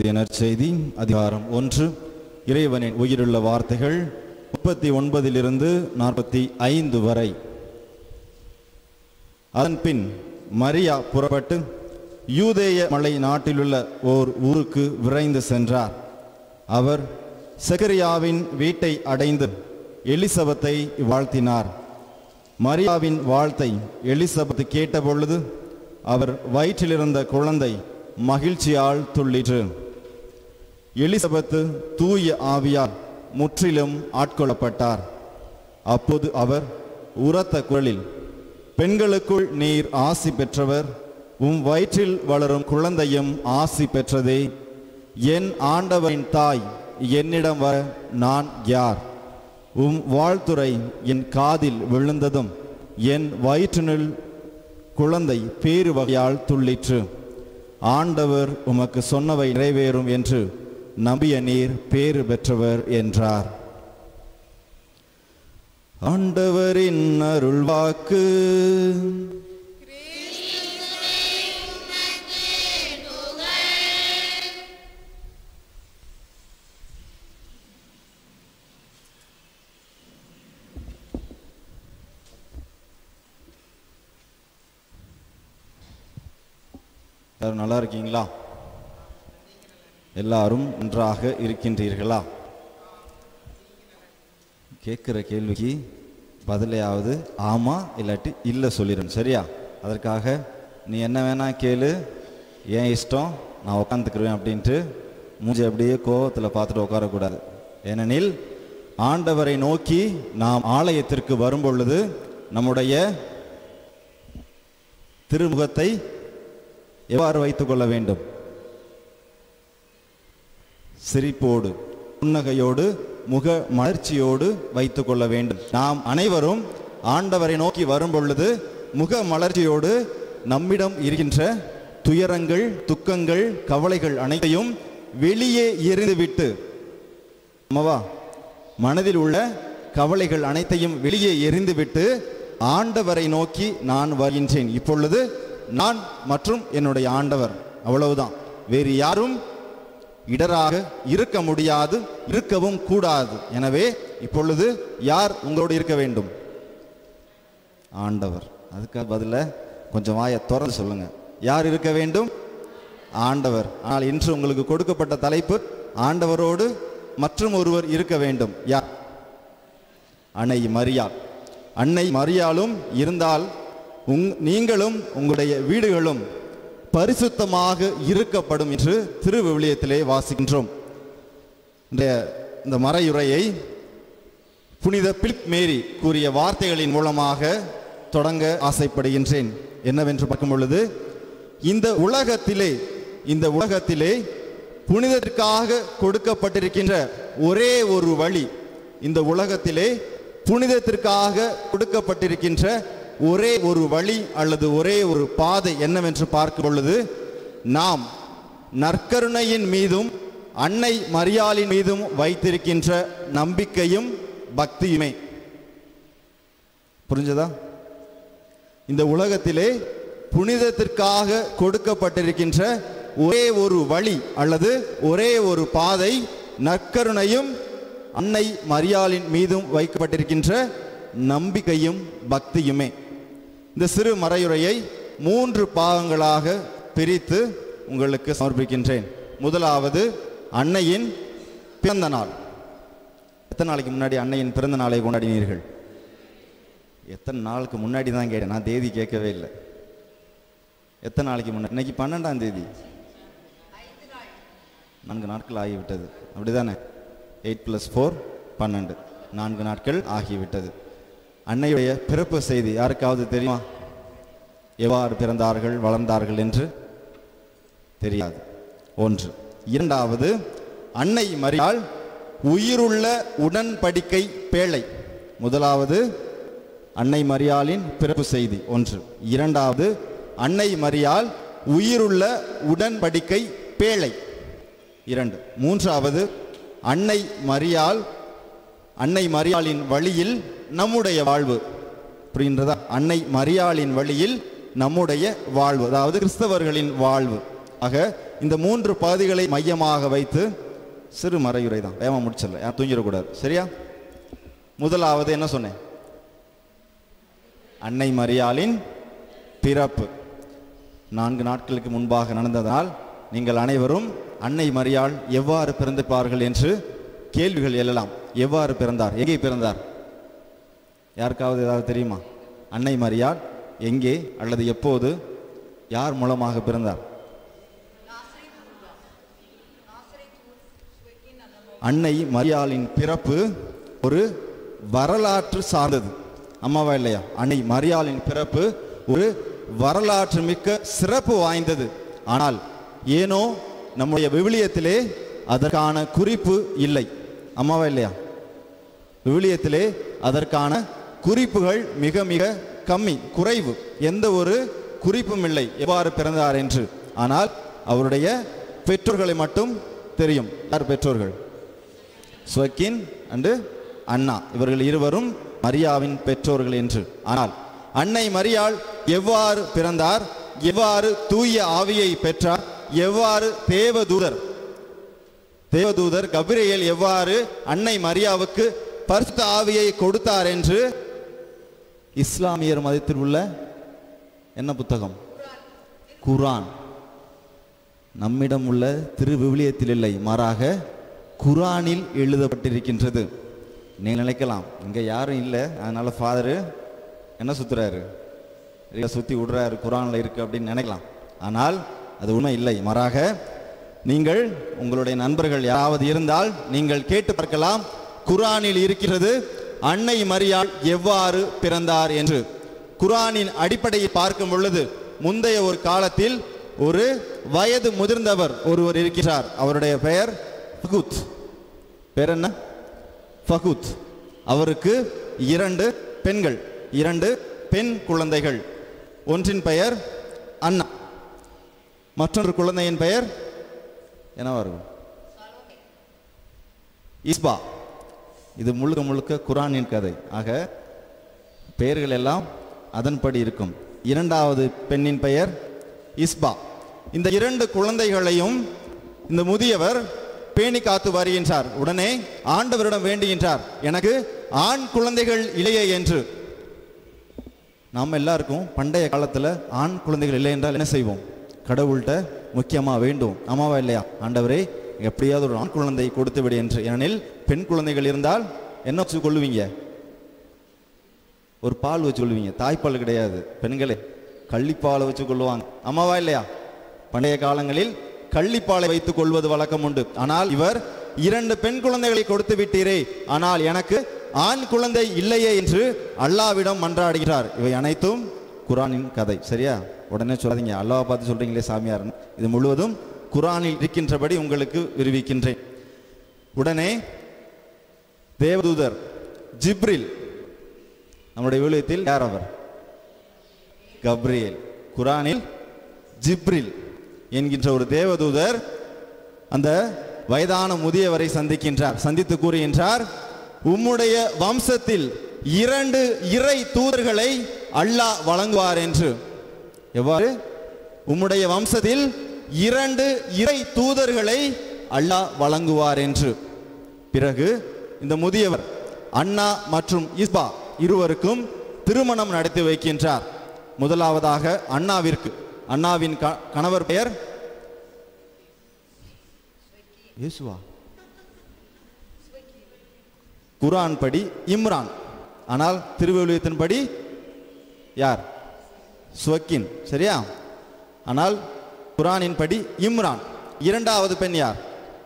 எழுதிய நற்செய்தி அதிகாரம் ஒன்று இறைவனின் உயிருள்ள வார்த்தைகள் முப்பத்தி ஒன்பதிலிருந்து நாற்பத்தி ஐந்து வரை அதன்பின் மரியா புறப்பட்டு யூதேய மலை நாட்டிலுள்ள ஓர் ஊருக்கு விரைந்து சென்றார் அவர் செகரியாவின் வீட்டை அடைந்து எலிசபத்தை வாழ்த்தினார் மரியாவின் வாழ்த்தை எலிசபெத் கேட்டபொழுது அவர் வயிற்றிலிருந்த குழந்தை மகிழ்ச்சியால் துள்ளிற்று எலிசபெத்து தூய ஆவியால் முற்றிலும் ஆட்கொள்ளப்பட்டார் அப்போது அவர் உரத்த குரலில் பெண்களுக்குள் நீர் ஆசி பெற்றவர் உம் வயிற்றில் வளரும் குழந்தையும் ஆசி பெற்றதே என் ஆண்டவரின் தாய் என்னிடம் வர நான் யார் உம் வாழ்த்துரை என் காதில் விழுந்ததும் என் வயிற்றினுள் குழந்தை பேறு வகையால் துள்ளிற்று ஆண்டவர் உமக்கு சொன்னவை நிறைவேறும் என்று நம்பிய நீர் பேறு பெற்றவர் என்றார் ஆண்டவரின் அருள்வாக்கு எல்லாரும் நல்லா இருக்கீங்களா எல்லாரும் நன்றாக இருக்கின்றீர்களா கேட்குற கேள்விக்கு பதிலையாவது ஆமா இல்லாட்டி இல்லை சொல்லிடணும் சரியா அதற்காக நீ என்ன வேணா கேளு ஏன் இஷ்டம் நான் உட்காந்துக்குருவேன் அப்படின்ட்டு மூஞ்சி அப்படியே கோவத்தில் பார்த்துட்டு உட்காரக்கூடாது ஏனெனில் ஆண்டவரை நோக்கி நாம் ஆலயத்திற்கு வரும் பொழுது நம்முடைய திருமுகத்தை எவ்வாறு வைத்துக் கொள்ள வேண்டும் சிரிப்போடு புன்னகையோடு முக மலர்ச்சியோடு வைத்துக் கொள்ள வேண்டும் நாம் அனைவரும் ஆண்டவரை நோக்கி வரும் பொழுது முக மலர்ச்சியோடு நம்மிடம் இருக்கின்ற துயரங்கள் துக்கங்கள் கவலைகள் அனைத்தையும் வெளியே எறிந்துவிட்டு அம்மாவா மனதில் உள்ள கவலைகள் அனைத்தையும் வெளியே எறிந்துவிட்டு ஆண்டவரை நோக்கி நான் வருகின்றேன் இப்பொழுது நான் மற்றும் என்னுடைய ஆண்டவர் அவ்வளவுதான் வேறு யாரும் இடராக இருக்க முடியாது இருக்கவும் கூடாது எனவே இப்பொழுது யார் உங்களோடு இருக்க வேண்டும் ஆண்டவர் அதுக்கு பதில கொஞ்சம் வாயை திறந்து சொல்லுங்க யார் இருக்க வேண்டும் ஆண்டவர் ஆனால் இன்று உங்களுக்கு கொடுக்கப்பட்ட தலைப்பு ஆண்டவரோடு மற்றும் ஒருவர் இருக்க வேண்டும் யார் அன்னை மரியாள் அன்னை மரியாளும் இருந்தால் உங் நீங்களும் உங்களுடைய வீடுகளும் பரிசுத்தமாக இருக்கப்படும் என்று திருவிவிலியத்திலே வாசிக்கின்றோம் இந்த இந்த மறையுரையை புனித பிலிப் மேரி கூறிய வார்த்தைகளின் மூலமாக தொடங்க ஆசைப்படுகின்றேன் என்னவென்று பார்க்கும் பொழுது இந்த உலகத்திலே இந்த உலகத்திலே புனிதத்திற்காக கொடுக்கப்பட்டிருக்கின்ற ஒரே ஒரு வழி இந்த உலகத்திலே புனிதத்திற்காக கொடுக்கப்பட்டிருக்கின்ற ஒரே ஒரு வழி அல்லது ஒரே ஒரு பாதை என்னவென்று பார்க்கும் பொழுது நாம் நற்கருணையின் மீதும் அன்னை மரியாளின் மீதும் வைத்திருக்கின்ற நம்பிக்கையும் பக்தியுமே புரிஞ்சதா இந்த உலகத்திலே புனிதத்திற்காக கொடுக்கப்பட்டிருக்கின்ற ஒரே ஒரு வழி அல்லது ஒரே ஒரு பாதை நற்கருணையும் அன்னை மரியாளின் மீதும் வைக்கப்பட்டிருக்கின்ற நம்பிக்கையும் பக்தியுமே இந்த சிறு மறையுரையை மூன்று பாகங்களாக பிரித்து உங்களுக்கு சமர்ப்பிக்கின்றேன் முதலாவது அன்னையின் பிறந்த நாள் எத்தனை நாளைக்கு முன்னாடி அன்னையின் பிறந்த நாளை கொண்டாடினீர்கள் எத்தனை நாளுக்கு முன்னாடி தான் கேட்டேன் நான் தேதி கேட்கவே இல்லை எத்தனை நாளைக்கு முன்னாடி இன்னைக்கு பன்னெண்டாம் தேதி நான்கு நாட்கள் ஆகிவிட்டது அப்படிதானே எயிட் ப்ளஸ் ஃபோர் பன்னெண்டு நான்கு நாட்கள் ஆகிவிட்டது அன்னையுடைய பிறப்பு செய்தி யாருக்காவது தெரியுமா எவ்வாறு பிறந்தார்கள் வளர்ந்தார்கள் என்று தெரியாது ஒன்று இரண்டாவது அன்னை மரியாள் உயிருள்ள உடன்படிக்கை பேழை முதலாவது அன்னை மரியாளின் பிறப்பு செய்தி ஒன்று இரண்டாவது அன்னை மரியாள் உயிருள்ள உடன்படிக்கை பேழை இரண்டு மூன்றாவது அன்னை மரியாள் அன்னை மரியாளின் வழியில் நம்முடைய வாழ்வு புரிகின்றதா அன்னை மரியாளின் வழியில் நம்முடைய வாழ்வு அதாவது கிறிஸ்தவர்களின் வாழ்வு ஆக இந்த மூன்று பகுதிகளை மையமாக வைத்து சிறு மறையுரை தான் வேகமாக முடிச்சிடல யாரும் தூங்கிடக்கூடாது சரியா முதலாவது என்ன சொன்னேன் அன்னை மரியாளின் பிறப்பு நான்கு நாட்களுக்கு முன்பாக நடந்ததால் நீங்கள் அனைவரும் அன்னை மரியாள் எவ்வாறு பிறந்திருப்பார்கள் என்று கேள்விகள் எழலாம் எவ்வாறு பிறந்தார் எங்கே பிறந்தார் யாருக்காவது ஏதாவது தெரியுமா அன்னை மரியாள் எங்கே அல்லது எப்போது யார் மூலமாக பிறந்தார் அன்னை மரியாளின் பிறப்பு ஒரு வரலாற்று சார்ந்தது அம்மாவா இல்லையா அன்னை மரியாளின் பிறப்பு ஒரு வரலாற்று மிக்க சிறப்பு வாய்ந்தது ஆனால் ஏனோ நம்முடைய விவிலியத்திலே அதற்கான குறிப்பு இல்லை அம்மாவா இல்லையா விவிலியத்திலே அதற்கான குறிப்புகள் மிக மிக கம்மி குறைவு எந்த ஒரு குறிப்பும் இல்லை எவ்வாறு பிறந்தார் என்று ஆனால் அவருடைய பெற்றோர்களை மட்டும் தெரியும் யார் பெற்றோர்கள் ஸ்வக்கின் அண்டு அண்ணா இவர்கள் இருவரும் மரியாவின் பெற்றோர்கள் என்று ஆனால் அன்னை மரியாள் எவ்வாறு பிறந்தார் எவ்வாறு தூய ஆவியை பெற்றார் எவ்வாறு தேவதூதர் தேவதூதர் கபிரியேல் எவ்வாறு அன்னை மரியாவுக்கு பரிசுத்த ஆவியை கொடுத்தார் என்று இஸ்லாமியர் மதத்தில் உள்ள என்ன புத்தகம் குரான் நம்மிடம் உள்ள திருவிவிலியத்தில் இல்லை மாறாக குரானில் எழுதப்பட்டிருக்கின்றது நீங்கள் நினைக்கலாம் இங்கே யாரும் இல்லை அதனால ஃபாதரு என்ன சுத்துறாரு இல்லை சுற்றி விடுறாரு குரானில் இருக்கு அப்படின்னு நினைக்கலாம் ஆனால் அது உண்மை இல்லை மாறாக நீங்கள் உங்களுடைய நண்பர்கள் யாராவது இருந்தால் நீங்கள் கேட்டு பார்க்கலாம் குரானில் இருக்கிறது அன்னை மரியாள் எவ்வாறு பிறந்தார் என்று குரானின் அடிப்படையை பார்க்கும் பொழுது முந்தைய ஒரு காலத்தில் ஒரு வயது முதிர்ந்தவர் ஒருவர் இருக்கிறார் அவருடைய பெயர் ஃபகுத் பேர் என்ன ஃபகுத் அவருக்கு இரண்டு பெண்கள் இரண்டு பெண் குழந்தைகள் ஒன்றின் பெயர் அண்ணா மற்றொரு குழந்தையின் பெயர் என்னவா இருக்கும் இஸ்பா இது முழுக்க முழுக்க குரானின் கதை ஆக பெயர்கள் எல்லாம் அதன்படி இருக்கும் இரண்டாவது பெண்ணின் பெயர் இஸ்பா இந்த இரண்டு குழந்தைகளையும் இந்த முதியவர் பேணி காத்து வருகின்றார் உடனே ஆண்டவரிடம் வேண்டுகின்றார் எனக்கு ஆண் குழந்தைகள் இல்லையே என்று நாம் எல்லாருக்கும் பண்டைய காலத்தில் ஆண் குழந்தைகள் இல்லை என்றால் என்ன செய்வோம் கடவுள்கிட்ட முக்கியமாக வேண்டும் ஆமாவா இல்லையா ஆண்டவரே எப்படியாவது ஒரு ஆண் குழந்தை கொடுத்து விடு என்று ஏனெனில் பெண் குழந்தைகள் இருந்தால் என்ன வச்சு கொள்ளுவீங்க ஒரு பால் வச்சு கொள்வீங்க தாய்ப்பால் கிடையாது பெண்களே கள்ளிப்பாலை வச்சு கொள்ளுவாங்க ஆமாவா இல்லையா பண்டைய காலங்களில் கள்ளிப்பாலை வைத்துக் கொள்வது வழக்கம் உண்டு ஆனால் இவர் இரண்டு பெண் குழந்தைகளை கொடுத்து விட்டீரே ஆனால் எனக்கு ஆண் குழந்தை இல்லையே என்று அல்லாவிடம் மன்றாடுகிறார் இவை அனைத்தும் குரானின் கதை சரியா உடனே சொல்லாதீங்க அல்லாவை பார்த்து சொல்றீங்களே சாமியார்னு இது முழுவதும் குரானில் இருக்கின்றபடி உங்களுக்கு விரிவிக்கின்றேன் உடனே தேவதூதர் ஜிப்ரில் நம்முடைய விழுயத்தில் யார் அவர் கப்ரியேல் குரானில் ஜிப்ரில் என்கின்ற ஒரு தேவதூதர் அந்த வயதான முதியவரை சந்திக்கின்றார் சந்தித்து கூறுகின்றார் உம்முடைய வம்சத்தில் இரண்டு இறை தூதர்களை அல்லாஹ் வழங்குவார் என்று எவ்வாறு உம்முடைய வம்சத்தில் இரண்டு இறை தூதர்களை அல்லாஹ் வழங்குவார் என்று பிறகு இந்த முதியவர் அண்ணா மற்றும் இஸ்பா இருவருக்கும் திருமணம் நடத்தி வைக்கின்றார் முதலாவதாக அண்ணாவிற்கு அண்ணாவின் க- கணவர் பெயர் இயேசுவா குரான் படி இம்ரான் ஆனால் திருவள்ளுவத்தின்படி யார் ஸ்வக்கின் சரியா ஆனால் குரானின் படி இம்ரான் இரண்டாவது பெண் யார்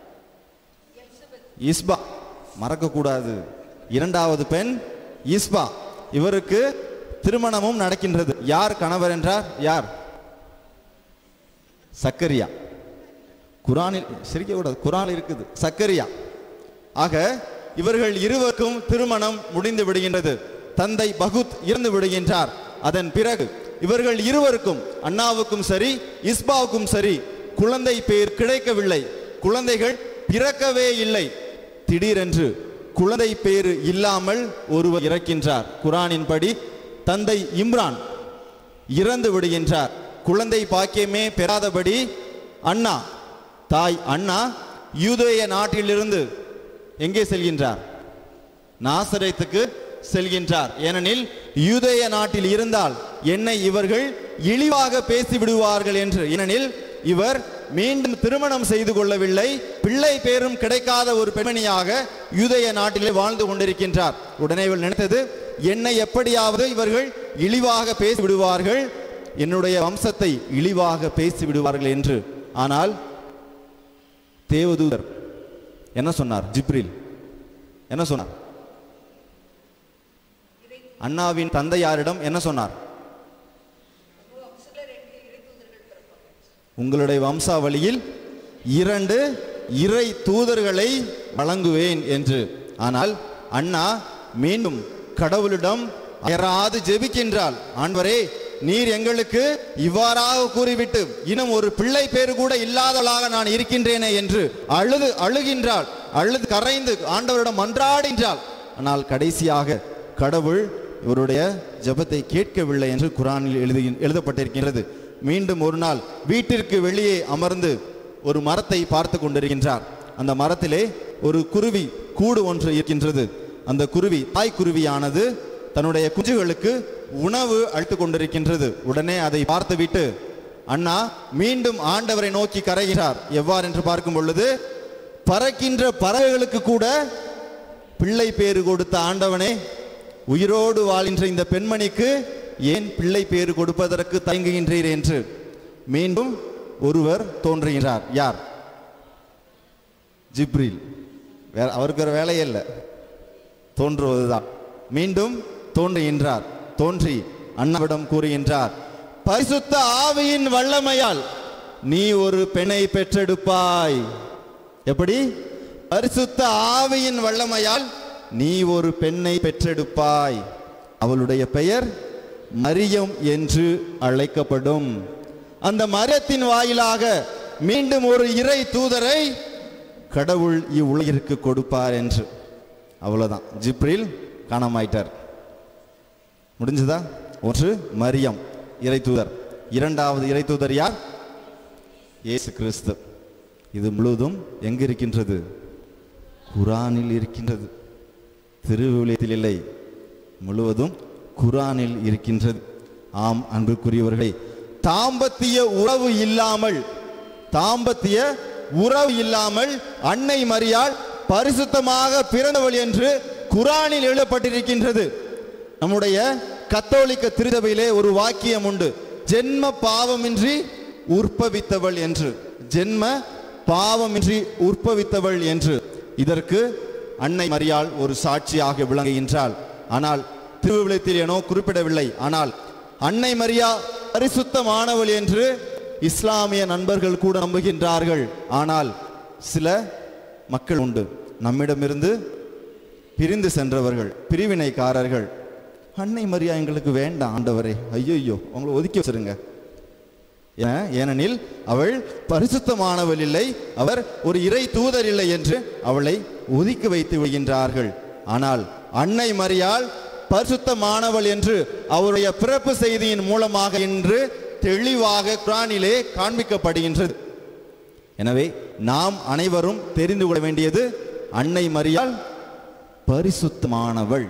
இஸ்பா மறக்கக்கூடாது இரண்டாவது பெண் இஸ்பா இவருக்கு திருமணமும் நடக்கின்றது யார் கணவர் என்றார் யார் சக்கரியா குரானில் சிரிக்க கூடாது குரான் இருக்குது சக்கரியா ஆக இவர்கள் இருவருக்கும் திருமணம் முடிந்து விடுகின்றது தந்தை பகுத் இறந்து விடுகின்றார் அதன் பிறகு இவர்கள் இருவருக்கும் அண்ணாவுக்கும் சரி இஸ்பாவுக்கும் சரி குழந்தை பேர் கிடைக்கவில்லை குழந்தைகள் பிறக்கவே இல்லை திடீரென்று குழந்தை பேரு இல்லாமல் ஒருவர் இறக்கின்றார் குரானின்படி தந்தை இம்ரான் இறந்து விடுகின்றார் குழந்தை பாக்கியமே பெறாதபடி அண்ணா தாய் அண்ணா யூதேய நாட்டிலிருந்து எங்கே செல்கின்றார் நாசரேத்துக்கு செல்கின்றார் ஏனெனில் யூதேய நாட்டில் இருந்தால் என்னை இவர்கள் இழிவாக பேசி விடுவார்கள் என்று ஏனெனில் இவர் மீண்டும் திருமணம் செய்து கொள்ளவில்லை பிள்ளை பேரும் கிடைக்காத ஒரு பெண்மணியாக யூதேய நாட்டிலே வாழ்ந்து கொண்டிருக்கின்றார் உடனே இவள் நினைத்தது என்னை எப்படியாவது இவர்கள் இழிவாக பேசி விடுவார்கள் என்னுடைய வம்சத்தை இழிவாக பேசி விடுவார்கள் என்று ஆனால் தேவதூதர் என்ன சொன்னார் ஜிப்ரில் என்ன சொன்னார் அண்ணாவின் தந்தையாரிடம் என்ன சொன்னார் உங்களுடைய வம்சாவளியில் இரண்டு இறை தூதர்களை வழங்குவேன் என்று ஆனால் அண்ணா மீண்டும் கடவுளிடம் அயராது ஜெபிக்கின்றாள் ஆண்டவரே நீர் எங்களுக்கு இவ்வாறாக கூறிவிட்டு இன்னும் ஒரு பிள்ளை பேரு கூட இல்லாதவளாக நான் இருக்கின்றேனே என்று அழுது அழுகின்றாள் அழுது கரைந்து ஆண்டவரிடம் மன்றாடுகின்றாள் ஆனால் கடைசியாக கடவுள் இவருடைய ஜெபத்தை கேட்கவில்லை என்று குரானில் எழுதி எழுதப்பட்டிருக்கின்றது மீண்டும் ஒரு நாள் வீட்டிற்கு வெளியே அமர்ந்து ஒரு மரத்தை பார்த்து கொண்டிருக்கின்றார் அந்த மரத்திலே ஒரு குருவி கூடு ஒன்று இருக்கின்றது அந்த குருவி தாய் குருவியானது தன்னுடைய குஞ்சுகளுக்கு உணவு அளித்துக் கொண்டிருக்கின்றது உடனே அதை பார்த்துவிட்டு அண்ணா மீண்டும் ஆண்டவரை நோக்கி கரைகிறார் எவ்வாறு என்று பார்க்கும் பொழுது பறக்கின்ற பறவைகளுக்கு கூட பிள்ளை பேறு கொடுத்த ஆண்டவனே உயிரோடு வாழ்கின்ற இந்த பெண்மணிக்கு ஏன் பிள்ளை பேறு கொடுப்பதற்கு தயங்குகின்றீர் என்று மீண்டும் ஒருவர் தோன்றுகிறார் யார் ஜிப்ரில் வேற அவருக்கு வேற வேலையே இல்லை தோன்றுவதுதான் மீண்டும் தோன்றுகின்றார் தோன்றி அண்ணாவிடம் கூறுகின்றார் பரிசுத்த ஆவியின் வல்லமையால் நீ ஒரு பெண்ணை பெற்றெடுப்பாய் எப்படி பரிசுத்த ஆவியின் வல்லமையால் நீ ஒரு பெண்ணை பெற்றெடுப்பாய் அவளுடைய பெயர் மரியம் என்று அழைக்கப்படும் அந்த மரத்தின் வாயிலாக மீண்டும் ஒரு இறை தூதரை கடவுள் இவ்வுலகிற்கு கொடுப்பார் என்று அவ்வளவுதான் ஜிப்ரில் காணாமாயிட்டார் முடிஞ்சதா ஒன்று மரியம் இறை தூதர் இரண்டாவது இறை தூதர் யார் இயேசு கிறிஸ்து இது முழுவதும் எங்க இருக்கின்றது குரானில் இருக்கின்றது திருவிவிலியத்தில் இல்லை முழுவதும் குரானில் இருக்கின்றது ஆம் அன்புக்குரியவர்களே தாம்பத்திய உறவு இல்லாமல் தாம்பத்திய உறவு இல்லாமல் அன்னை மரியாள் பரிசுத்தமாக பிறந்தவள் என்று குரானில் எழுதப்பட்டிருக்கின்றது நம்முடைய கத்தோலிக்க திருச்சபையிலே ஒரு வாக்கியம் உண்டு ஜென்ம பாவமின்றி உற்பவித்தவள் என்று ஜென்ம பாவமின்றி உற்பவித்தவள் என்று இதற்கு அன்னை மரியாள் ஒரு சாட்சியாக விளங்குகின்றாள் ஆனால் திருவிழத்தில் ஏனோ குறிப்பிடவில்லை ஆனால் அன்னை மரியா பரிசுத்தமானவள் என்று இஸ்லாமிய நண்பர்கள் கூட நம்புகின்றார்கள் ஆனால் சில மக்கள் உண்டு நம்மிடமிருந்து பிரிந்து சென்றவர்கள் பிரிவினைக்காரர்கள் அன்னை மரியா எங்களுக்கு வேண்டாம் ஆண்டவரே ஐயோ உங்களை ஒதுக்கி வச்சிருங்க ஏன்? ஏனெனில் அவள் பரிசுத்தமானவள் இல்லை அவர் ஒரு இறை தூதர் இல்லை என்று அவளை ஒதுக்கி வைத்து விடுகின்றார்கள் ஆனால் அன்னை மரியாள் பரிசுத்தமானவள் என்று அவருடைய பிறப்பு செய்தியின் மூலமாக இன்று தெளிவாக குரானிலே காண்பிக்கப்படுகின்றது எனவே நாம் அனைவரும் தெரிந்து கொள்ள வேண்டியது அன்னை மரியாள் பரிசுத்தமானவள்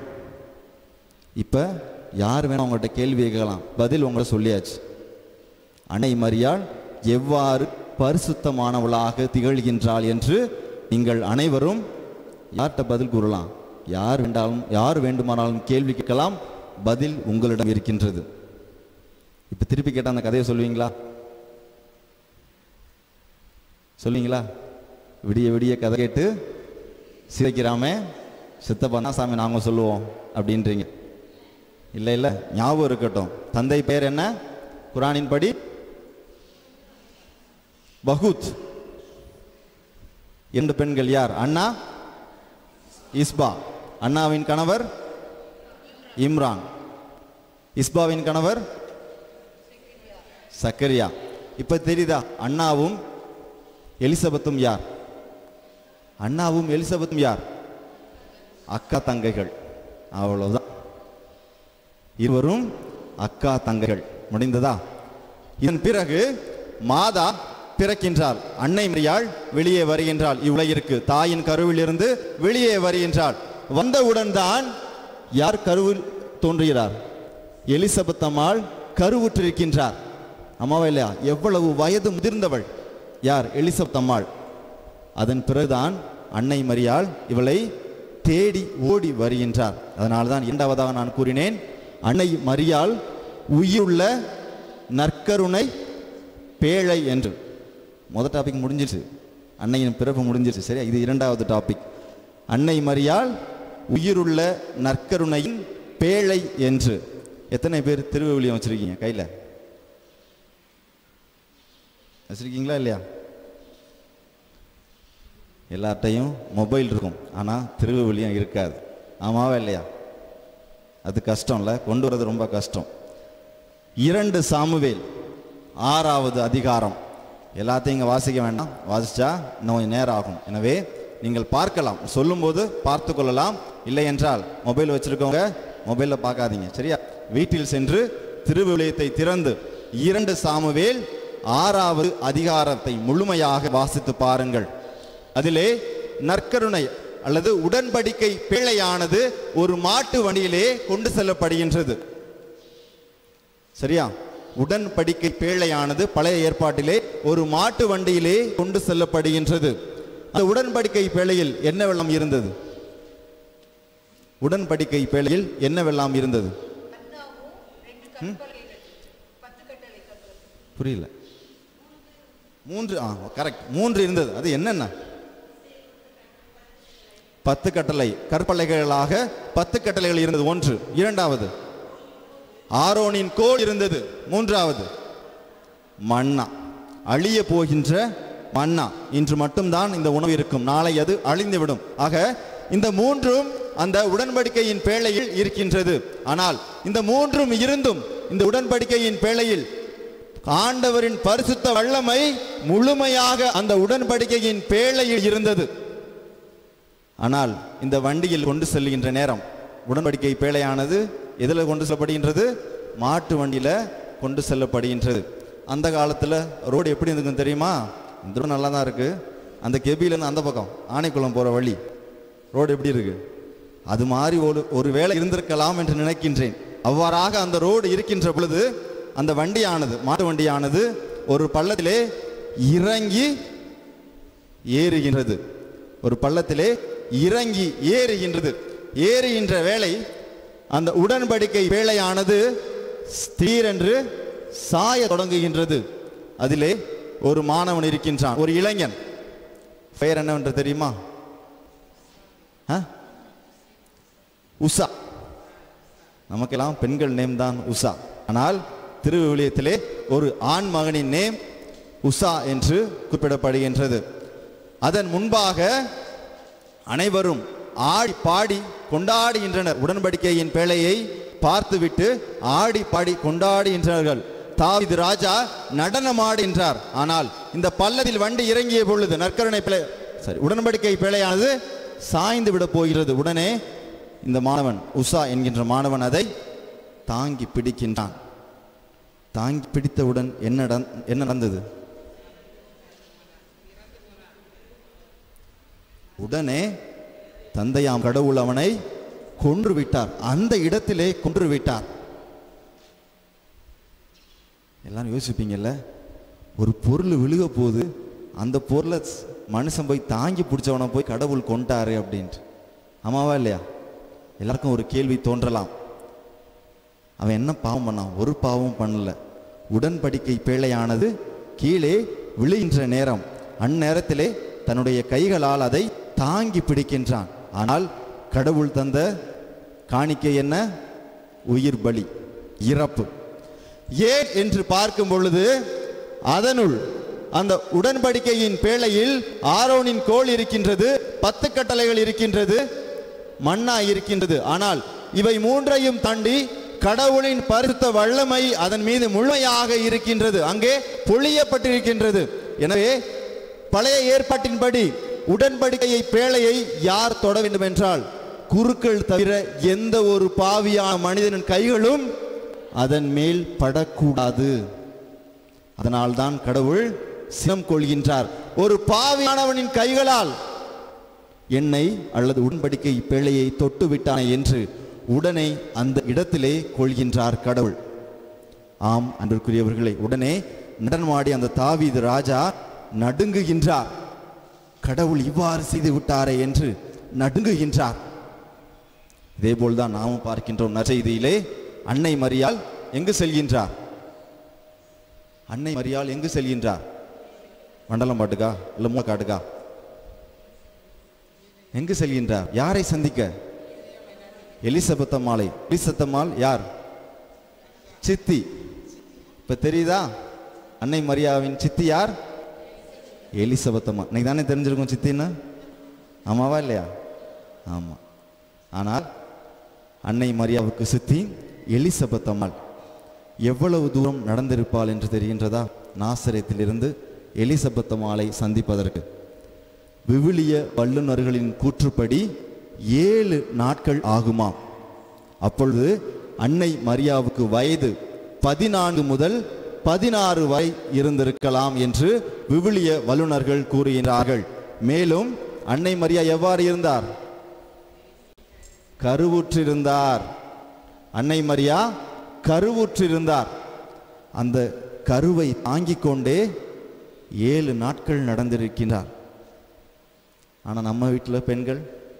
இப்ப யார் வேணா உங்கள்கிட்ட கேள்வி கேட்கலாம் பதில் உங்களை சொல்லியாச்சு அன்னை மரியாள் எவ்வாறு பரிசுத்தமானவளாக திகழ்கின்றாள் என்று நீங்கள் அனைவரும் யார்கிட்ட பதில் கூறலாம் யார் வேண்டாலும் யார் வேண்டுமானாலும் கேள்வி கேட்கலாம் பதில் உங்களிடம் இருக்கின்றது இப்ப திருப்பி கேட்ட அந்த கதையை சொல்லுவீங்களா சொல்லுவீங்களா விடிய விடிய கதை கேட்டு சிதைக்கிறாம சித்தப்பா சாமி நாங்க சொல்லுவோம் அப்படின்றீங்க இல்லை இல்லை ஞாபகம் இருக்கட்டும் தந்தை பெயர் என்ன குரானின் படி பகுத் இரண்டு பெண்கள் யார் அண்ணா இஸ்பா அண்ணாவின் கணவர் இம்ரான் இஸ்பாவின் கணவர் சக்கரியா இப்ப தெரியுதா அண்ணாவும் எலிசபெத்தும் யார் அண்ணாவும் எலிசபெத்தும் யார் அக்கா தங்கைகள் அவ்வளவுதான் இருவரும் அக்கா தங்கைகள் முடிந்ததா இதன் பிறகு மாதா பிறக்கின்றாள் அன்னை மரியாள் வெளியே வருகின்றாள் இவ்வுலகிற்கு தாயின் கருவிலிருந்து வெளியே வருகின்றாள் வந்தவுடன் தான் யார் கருவில் தோன்றுகிறார் எலிசபெத் அம்மாள் கருவுற்றிருக்கின்றார் அம்மாவா இல்லையா எவ்வளவு வயது முதிர்ந்தவள் யார் எலிசபெத் அம்மாள் அதன் பிறகுதான் அன்னை மரியாள் இவளை தேடி ஓடி வருகின்றார் அதனால்தான் இரண்டாவதாக நான் கூறினேன் அன்னை மரியாள் உயிருள்ள நற்கருணை பேழை என்று முதல் டாபிக் முடிஞ்சிருச்சு அன்னையின் பிறப்பு முடிஞ்சிருச்சு சரியா இது இரண்டாவது டாபிக் அன்னை மரியாள் உயிருள்ள நற்கருணையின் பேழை என்று எத்தனை பேர் திருவிவிலியம் வச்சிருக்கீங்க கையில் வச்சிருக்கீங்களா இல்லையா எல்லார்ட்டையும் மொபைல் இருக்கும் ஆனால் திருவிவிலியம் இருக்காது ஆமாவா இல்லையா அது கஷ்டம்ல கொண்டு வரது ரொம்ப கஷ்டம் இரண்டு சாமுவேல் ஆறாவது அதிகாரம் எல்லாத்தையும் இங்கே வாசிக்க வேண்டாம் வாசிச்சா இன்னும் கொஞ்சம் நேரம் ஆகும் எனவே நீங்கள் பார்க்கலாம் சொல்லும்போது பார்த்து கொள்ளலாம் இல்லை என்றால் மொபைல் வச்சிருக்கவங்க மொபைலில் பார்க்காதீங்க சரியா வீட்டில் சென்று திருவிவிலியத்தை திறந்து இரண்டு சாமுவேல் ஆறாவது அதிகாரத்தை முழுமையாக வாசித்து பாருங்கள் அதிலே நற்கருணை அல்லது உடன்படிக்கை பேழையானது ஒரு மாட்டு வண்டியிலே கொண்டு செல்லப்படுகின்றது சரியா உடன்படிக்கை பேழையானது பழைய ஏற்பாட்டிலே ஒரு மாட்டு வண்டியிலே கொண்டு செல்லப்படுகின்றது அந்த உடன்படிக்கை பேழையில் என்னவெல்லாம் இருந்தது உடன்படிக்கை பேழையில் என்னவெல்லாம் இருந்தது ம்? புரியல மூன்று ஆ கரெக்ட் மூன்று இருந்தது அது என்னென்ன பத்து கட்டளை கற்பலைகளாக பத்து கட்டளைகள் இருந்தது ஒன்று இரண்டாவது ஆரோனின் கோல் இருந்தது மூன்றாவது மன்னா அழிய போகின்ற மன்னா இன்று மட்டும்தான் இந்த உணவு இருக்கும் நாளை அது அழிந்துவிடும் ஆக இந்த மூன்றும் அந்த உடன்படிக்கையின் பேழையில் இருக்கின்றது ஆனால் இந்த மூன்றும் இருந்தும் இந்த உடன்படிக்கையின் பேழையில் ஆண்டவரின் பரிசுத்த வல்லமை முழுமையாக அந்த உடன்படிக்கையின் பேழையில் இருந்தது ஆனால் இந்த வண்டியில் கொண்டு செல்கின்ற நேரம் உடன்படிக்கை பேழையானது எதில் கொண்டு செல்லப்படுகின்றது மாட்டு வண்டியில் கொண்டு செல்லப்படுகின்றது அந்த காலத்தில் ரோடு எப்படி இருந்துக்கும் தெரியுமா இந்த ரோடு நல்லா தான் இருக்குது அந்த கெபியிலேருந்து அந்த பக்கம் ஆனைக்குளம் போகிற வழி ரோடு எப்படி இருக்கு அது மாதிரி ஒரு ஒரு வேளை இருந்திருக்கலாம் என்று நினைக்கின்றேன் அவ்வாறாக அந்த ரோடு இருக்கின்ற பொழுது அந்த வண்டியானது மாட்டு வண்டியானது ஒரு பள்ளத்திலே இறங்கி ஏறுகின்றது ஒரு பள்ளத்திலே இறங்கி ஏறுகின்றது ஏறுகின்ற வேளை அந்த உடன்படிக்கை வேளையானது திடீரென்று சாய தொடங்குகின்றது அதிலே ஒரு மாணவன் இருக்கின்றான் ஒரு இளைஞன் பெயர் என்னவென்று தெரியுமா ஆ? உஷா நமக்கெல்லாம் பெண்கள் நேம் தான் உஷா ஆனால் திருவிவிலியத்திலே ஒரு ஆண் மகனின் நேம் உஷா என்று குறிப்பிடப்படுகின்றது அதன் முன்பாக அனைவரும் ஆடி பாடி கொண்டாடுகின்றனர் உடன்படிக்கையின் பேழையை பார்த்துவிட்டு ஆடி பாடி கொண்டாடுகின்றார்கள் தாவீது ராஜா நடனமாடுகின்றார் ஆனால் இந்த பள்ளத்தில் வண்டி இறங்கிய பொழுது நற்கருணை பிழை சரி உடன்படிக்கை பிழையானது சாய்ந்து விட போகிறது உடனே இந்த மாணவன் உஷா என்கின்ற மாணவன் அதை தாங்கி பிடிக்கின்றான் தாங்கி பிடித்தவுடன் என்ன நடந்- என்ன நடந்தது உடனே தந்தையாம் கடவுள் அவனை கொன்று விட்டார் அந்த இடத்திலே கொன்று விட்டார் எல்லாரும் யோசிப்பீங்கல்ல ஒரு பொருள் விழுக போகுது அந்த பொருளை ஸ்- மனுஷன் போய் தாங்கி பிடிச்சவனை போய் கடவுள் கொண்டாரு அப்படின்ட்டு ஆமாவா இல்லையா எல்லாருக்கும் ஒரு கேள்வி தோன்றலாம் அவன் என்ன பாவம் பண்ணான் ஒரு பாவம் பண்ணல உடன்படிக்கை பேழையானது கீழே விழுகின்ற நேரம் அந்நேரத்திலே தன்னுடைய கைகளால் அதை தாங்கி பிடிக்கின்றான் ஆனால் கடவுள் தந்த காணிக்கை என்ன உயிர் பலி இறப்பு ஏன் என்று பார்க்கும் பொழுது அதனுள் அந்த உடன்படிக்கையின் பேழையில் ஆரோனின் கோல் இருக்கின்றது பத்து கட்டளைகள் இருக்கின்றது மன்னா இருக்கின்றது ஆனால் இவை மூன்றையும் தாண்டி கடவுளின் பரிசுத்த வல்லமை அதன் மீது முழுமையாக இருக்கின்றது அங்கே பொழியப்பட்டிருக்கின்றது எனவே பழைய ஏற்பாட்டின்படி உடன்படிக்கையை பேழையை யார் தொட வேண்டும் என்றால் குருக்கள் தவிர எந்த ஒரு பாவியான மனிதனின் கைகளும் அதன் மேல் படக்கூடாது அதனால்தான் கடவுள் சினம் கொள்கின்றார் ஒரு பாவியானவனின் கைகளால் என்னை அல்லது உடன்படிக்கை பேழையை தொட்டு விட்டானே என்று உடனே அந்த இடத்திலே கொள்கின்றார் கடவுள் ஆம் அன்பிற்குரியவர்களே உடனே நடனமாடி அந்த தாவீது ராஜா நடுங்குகின்றார் கடவுள் இவ்வாறு செய்து விட்டாரே என்று நடுங்குகின்றார் இதேபோல் தான் நாமும் பார்க்கின்றோம் நற்செய்தியிலே அன்னை மரியாள் எங்கு செல்கின்றார் அன்னை மரியாள் எங்கு செல்கின்றார் மண்டலம் பாட்டுக்கா இல்ல மூலக்காட்டுக்கா எங்கு செல்கின்றார் யாரை சந்திக்க எலிசபெத்தம்மாளை எலிசத்தம்மாள் யார் சித்தி இப்ப தெரியுதா அன்னை மரியாவின் சித்தி யார் எலிசபெத்தம்மா இன்னைக்கு தானே தெரிஞ்சிருக்கும் சித்தின்னு ஆமாவா இல்லையா ஆமா ஆனால் அன்னை மரியாவுக்கு சித்தி எலிசபெத்தம்மாள் எவ்வளவு தூரம் நடந்திருப்பாள் என்று தெரிகின்றதா நாசரேத்திலிருந்து எலிசபெத்தம்மாளை சந்திப்பதற்கு விவிலிய வல்லுநர்களின் கூற்றுப்படி ஏழு நாட்கள் ஆகுமாம் அப்பொழுது அன்னை மரியாவுக்கு வயது பதினான்கு முதல் பதினாறு வரை இருந்திருக்கலாம் என்று விவிலிய வல்லுநர்கள் கூறுகின்றார்கள் மேலும் அன்னை மரியா எவ்வாறு இருந்தார் கருவுற்றிருந்தார் அன்னை மரியா கருவுற்றிருந்தார் அந்த கருவை தாங்கிக் கொண்டே ஏழு நாட்கள் நடந்திருக்கின்றார் ஆனா நம்ம வீட்டில் பெண்கள்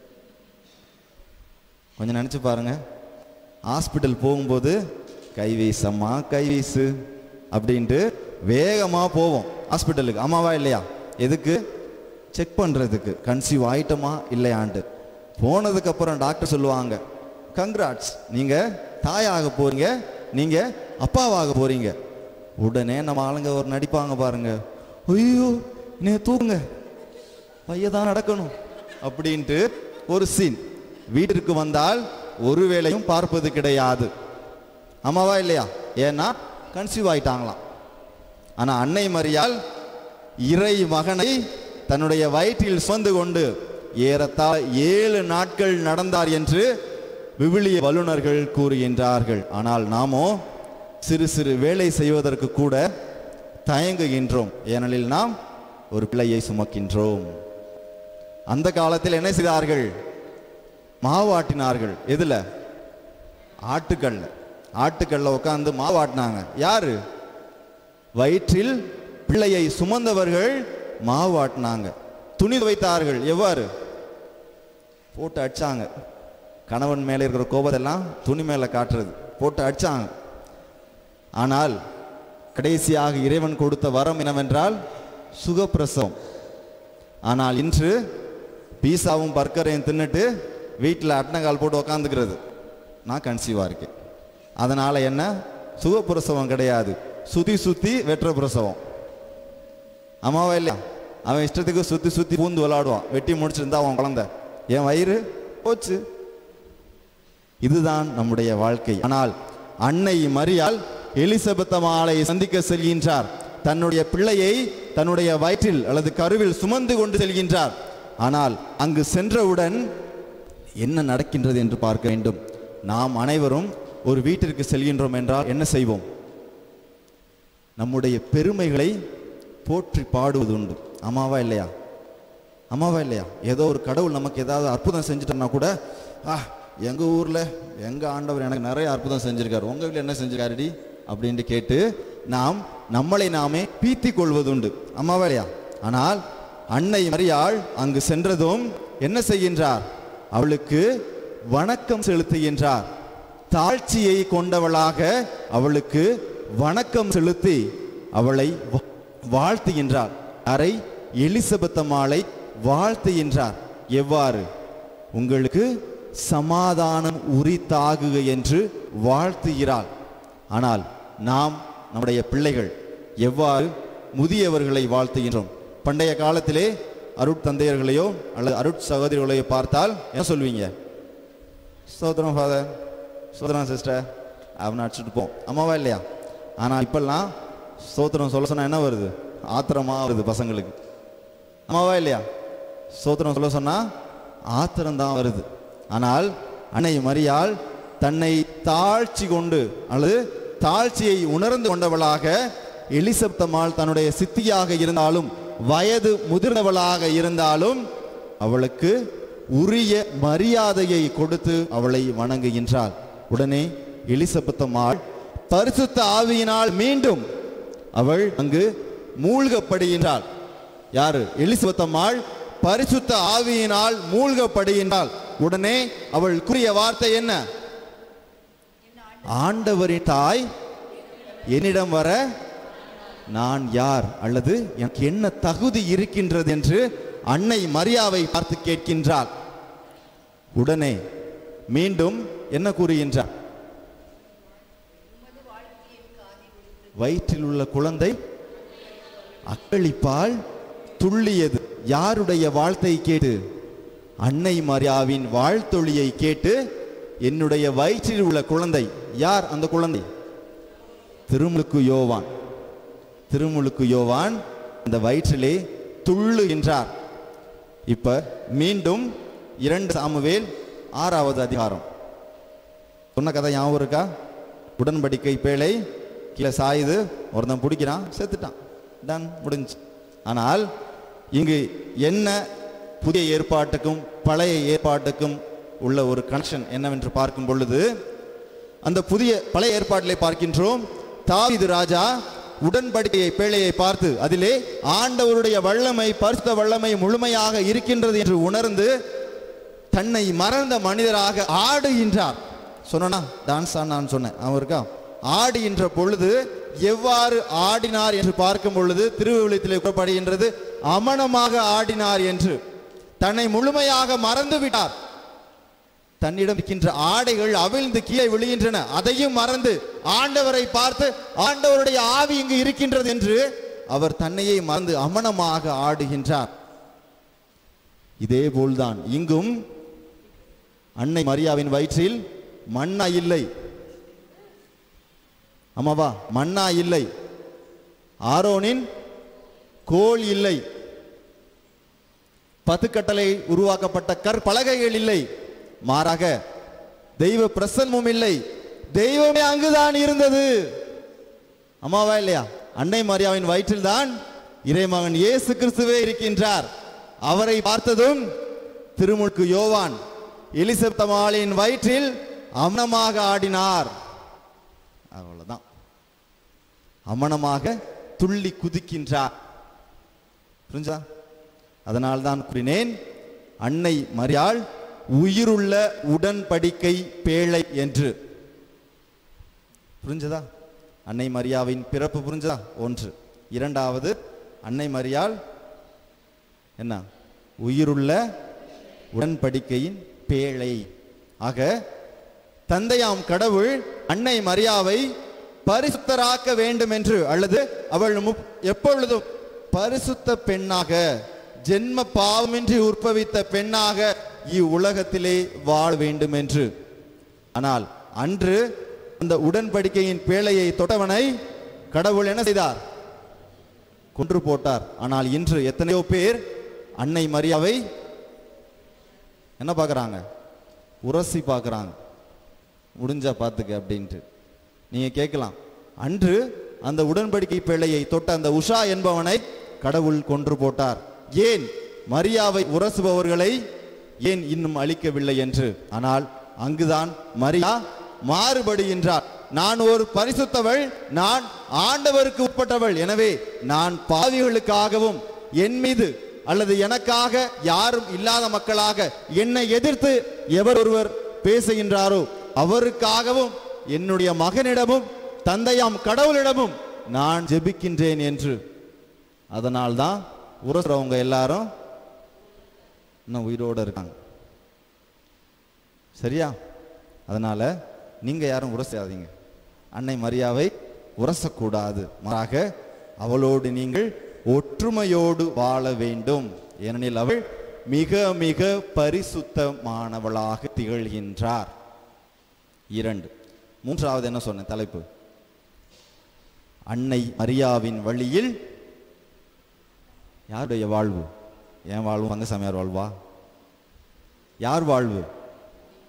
கொஞ்சம் நினைச்சு பாருங்க ஹாஸ்பிட்டல் போகும்போது கை வீசம்மா கை வீசு அப்படின்ட்டு வேகமா போவோம் ஹாஸ்பிட்டலுக்கு ஆமாவா இல்லையா எதுக்கு செக் பண்றதுக்கு கன்சீவ் ஆயிட்டமா இல்லையான்ட்டு போனதுக்கு அப்புறம் டாக்டர் சொல்லுவாங்க கங்க்ராட்ஸ் நீங்க தாயாக போறீங்க நீங்க அப்பாவாக போறீங்க உடனே நம்ம ஆளுங்க ஒரு நடிப்பாங்க பாருங்க ஐயோ நீ தூங்குங்க பையதான் நடக்கணும் அப்படின்ட்டு ஒரு சீன் வீட்டிற்கு வந்தால் ஒரு வேளையும் பார்ப்பது கிடையாது ஆமாவா இல்லையா ஏன்னா கன்சீவ் ஆயிட்டாங்களாம் ஆனா அன்னை மரியாள் இறை மகனை தன்னுடைய வயிற்றில் சுமந்து கொண்டு ஏறத்தாழ ஏழு நாட்கள் நடந்தார் என்று விவிலிய வல்லுநர்கள் கூறுகின்றார்கள் ஆனால் நாமோ சிறு சிறு வேலை செய்வதற்கு கூட தயங்குகின்றோம் ஏனெனில் நாம் ஒரு பிள்ளையை சுமக்கின்றோம் அந்த காலத்தில் என்ன செய்தார்கள் மாவு ஆட்டினார்கள் எதுல ஆட்டுக்கல்ல ஆட்டுக்கல்ல உட்காந்து மாவு ஆட்டினாங்க யாரு வயிற்றில் பிள்ளையை சுமந்தவர்கள் மாவு ஆட்டினாங்க துணி வைத்தார்கள் எவ்வாறு போட்டு அடிச்சாங்க கணவன் மேலே இருக்கிற கோபத்தெல்லாம் துணி மேலே காட்டுறது போட்டு அடிச்சாங்க ஆனால் கடைசியாக இறைவன் கொடுத்த வரம் என்னவென்றால் சுகப்பிரசவம் ஆனால் இன்று பீஸாவும் பர்கரையும் தின்னுட்டு வீட்டில் அட்டனகால் போட்டு உக்காந்துக்கிறது நான் கன்சீவாக இருக்கேன் அதனால் என்ன சுகப்பிரசவம் கிடையாது சுத்தி சுத்தி வெற்ற பிரசவம் ஆமாவா இல்லையா அவன் இஷ்டத்துக்கு சுத்தி சுத்தி பூந்து விளையாடுவான் வெட்டி முடிச்சிருந்தா அவன் குழந்தை என் வயிறு போச்சு இதுதான் நம்முடைய வாழ்க்கை ஆனால் அன்னை மரியாள் எலிசபெத்தமாலை சந்திக்க செல்கின்றார் தன்னுடைய பிள்ளையை தன்னுடைய வயிற்றில் அல்லது கருவில் சுமந்து கொண்டு செல்கின்றார் ஆனால் அங்கு சென்றவுடன் என்ன நடக்கின்றது என்று பார்க்க வேண்டும் நாம் அனைவரும் ஒரு வீட்டிற்கு செல்கின்றோம் என்றால் என்ன செய்வோம் நம்முடைய பெருமைகளை போற்றி பாடுவது உண்டு ஆமாவா இல்லையா ஆமாவா இல்லையா ஏதோ ஒரு கடவுள் நமக்கு ஏதாவது அற்புதம் செஞ்சுட்டோம்னா கூட ஆ எங்கள் ஊரில் எங்கள் ஆண்டவர் எனக்கு நிறைய அற்புதம் செஞ்சிருக்காரு உங்கள் வீட்டில் என்ன செஞ்சிருக்காருடி அப்படின்ட்டு கேட்டு நாம் நம்மளை நாமே பீத்தி கொள்வதுண்டு ஆமாவா இல்லையா ஆனால் அன்னை மரியாள் அங்கு சென்றதும் என்ன செய்கின்றார் அவளுக்கு வணக்கம் செலுத்துகின்றார் தாழ்ச்சியை கொண்டவளாக அவளுக்கு வணக்கம் செலுத்தி அவளை வா- வாழ்த்துகின்றார் அரை எலிசபெத்தம்மாளை வாழ்த்துகின்றார் எவ்வாறு உங்களுக்கு சமாதானம் உரித்தாகுக என்று வாழ்த்துகிறாள் ஆனால் நாம் நம்முடைய பிள்ளைகள் எவ்வாறு முதியவர்களை வாழ்த்துகின்றோம் பண்டைய காலத்திலே அருட்தந்தையர்களையோ அல்லது அருட் சகோதரிகளையோ பார்த்தால் என்ன சொல்வீங்க சோதரம் ஃபாதர் சோதரம் சிஸ்டர் அப்படின்னு அடிச்சுட்டு போம் அம்மாவா இல்லையா ஆனால் இப்பெல்லாம் சோத்திரம் சொல்ல சொன்னா என்ன வருது ஆத்திரமா வருது பசங்களுக்கு அம்மாவா இல்லையா சோத்திரம் சொல்ல சொன்னா ஆத்திரம் தான் வருது ஆனால் அன்னை மரியாள் தன்னை தாழ்ச்சி கொண்டு அல்லது தாழ்ச்சியை உணர்ந்து கொண்டவளாக எலிசப்தம்மாள் தன்னுடைய சித்தியாக இருந்தாலும் வயது முதிர்ந்தவளாக இருந்தாலும் அவளுக்கு உரிய மரியாதையை கொடுத்து அவளை வணங்குகின்றாள் உடனே எலிசபெத்தம்மாள் பரிசுத்த ஆவியினால் மீண்டும் அவள் அங்கு மூழ்கப்படுகின்றாள் யாரு எலிசபெத்தம்மாள் பரிசுத்த ஆவியினால் மூழ்கப்படுகின்றாள் உடனே அவள் கூறிய வார்த்தை என்ன ஆண்டவரின் தாய் என்னிடம் வர நான் யார் அல்லது எனக்கு என்ன தகுதி இருக்கின்றது என்று அன்னை மரியாவை பார்த்து கேட்கின்றாள் உடனே மீண்டும் என்ன கூறுகின்றார் வயிற்றில் உள்ள குழந்தை அக்களிப்பால் துள்ளியது யாருடைய வாழ்த்தை கேட்டு அன்னை மரியாவின் வாழ்த்தொழியை கேட்டு என்னுடைய வயிற்றில் உள்ள குழந்தை யார் அந்த குழந்தை திருமுழுக்கு யோவான் திருமுழுக்கு யோவான் அந்த வயிற்றிலே துள்ளுகின்றார் இப்ப மீண்டும் இரண்டு சாமுவேல் ஆறாவது அதிகாரம் சொன்ன கதை ஞாபகம் இருக்கா உடன்படிக்கை பேழை கீழே சாயுது ஒருத்தன் பிடிக்கிறான் செத்துட்டான் டன் முடிஞ்சு ஆனால் இங்கு என்ன புதிய ஏற்பாட்டுக்கும் பழைய ஏற்பாட்டுக்கும் உள்ள ஒரு கனெக்ஷன் என்னவென்று பார்க்கும் பொழுது அந்த புதிய பழைய ஏற்பாட்டிலே பார்க்கின்றோம் தாவீது ராஜா உடன்படிக்கையை பேழையை பார்த்து அதிலே ஆண்டவருடைய வல்லமை பரிசுத்த வல்லமை முழுமையாக இருக்கின்றது என்று உணர்ந்து தன்னை மறந்த மனிதராக ஆடுகின்றார் சொன்னா டான்ஸ் நான் சொன்னேன் அவன் இருக்கா ஆடுகின்ற பொழுது எவ்வாறு ஆடினார் என்று பார்க்கும் பொழுது திருவிழியத்திலே கூறப்படுகின்றது அமனமாக ஆடினார் என்று தன்னை முழுமையாக மறந்து விட்டார் தன்னிடம் இருக்கின்ற ஆடைகள் அவிழ்ந்து கீழே விழுகின்றன அதையும் மறந்து ஆண்டவரை பார்த்து ஆண்டவருடைய ஆவி இங்கு இருக்கின்றது என்று அவர் தன்னையே மறந்து அமனமாக ஆடுகின்றார் இதே போல்தான் இங்கும் அன்னை மரியாவின் வயிற்றில் மண்ணா இல்லை ஆமாவா மண்ணா இல்லை ஆரோனின் கோல் இல்லை பத்துக்கட்டளை உருவாக்கப்பட்ட கற்பலகைகள் இல்லை மாறாக தெய்வ பிரசன்னமும் இல்லை தெய்வமே அங்குதான் இருந்தது அம்மாவா இல்லையா அன்னை மரியாவின் வயிற்றில் தான் இறைமகன் இயேசு கிறிஸ்துவே இருக்கின்றார் அவரை பார்த்ததும் திருமுழுக்கு யோவான் எலிசப்தமாளின் வயிற்றில் அமனமாக ஆடினார் அவ்வளவுதான் அமனமாக துள்ளி குதிக்கின்றார் புரிஞ்சா அதனால்தான் கூறினேன் அன்னை மரியாள் உயிருள்ள உடன்படிக்கை பேழை என்று புரிஞ்சதா அன்னை மரியாவின் பிறப்பு புரிஞ்சதா ஒன்று இரண்டாவது அன்னை மரியாள் என்ன உயிருள்ள உடன்படிக்கையின் பேழை ஆக தந்தையாம் கடவுள் அன்னை மரியாவை பரிசுத்தராக்க வேண்டும் என்று அல்லது அவள் முப்- எப்பொழுதும் பரிசுத்த பெண்ணாக ஜென்ம பாவமின்றி உற்பவித்த பெண்ணாக இவ்வுலகத்திலே வாழ வேண்டும் என்று ஆனால் அன்று அந்த உடன்படிக்கையின் பேழையை தொட்டவனை கடவுள் என்ன செய்தார் கொன்று போட்டார் ஆனால் இன்று எத்தனையோ பேர் அன்னை மரியாவை என்ன பார்க்கறாங்க உரசி பார்க்கறாங்க முடிஞ்சா பார்த்துக்க அப்படின்ட்டு நீங்க கேட்கலாம் அன்று அந்த உடன்படிக்கை பிள்ளையை தொட்ட அந்த உஷா என்பவனை கடவுள் கொன்று போட்டார் ஏன் மரியாவை உரசுபவர்களை ஏன் இன்னும் அழிக்கவில்லை என்று ஆனால் அங்குதான் மரியா மாறுபடுகின்றார் நான் ஒரு பரிசுத்தவள் நான் ஆண்டவருக்கு உட்பட்டவள் எனவே நான் பாவிகளுக்காகவும் என் மீது அல்லது எனக்காக யாரும் இல்லாத மக்களாக என்னை எதிர்த்து எவர் ஒருவர் பேசுகின்றாரோ அவருக்காகவும் என்னுடைய மகனிடமும் தந்தையாம் கடவுளிடமும் நான் ஜெபிக்கின்றேன் என்று அதனால்தான் உரசுறவங்க எல்லாரும் இன்னும் உயிரோடு இருக்காங்க சரியா அதனால நீங்க யாரும் உரசாதீங்க அன்னை மரியாவை உரசக்கூடாது மாறாக அவளோடு நீங்கள் ஒற்றுமையோடு வாழ வேண்டும் ஏனெனில் அவள் மிக மிக பரிசுத்தமானவளாக திகழ்கின்றார் இரண்டு மூன்றாவது என்ன சொன்னேன் தலைப்பு அன்னை மரியாவின் வழியில் யாருடைய வாழ்வு என் வாழ்வு பங்கசாமியார் வாழ்வா யார் வாழ்வு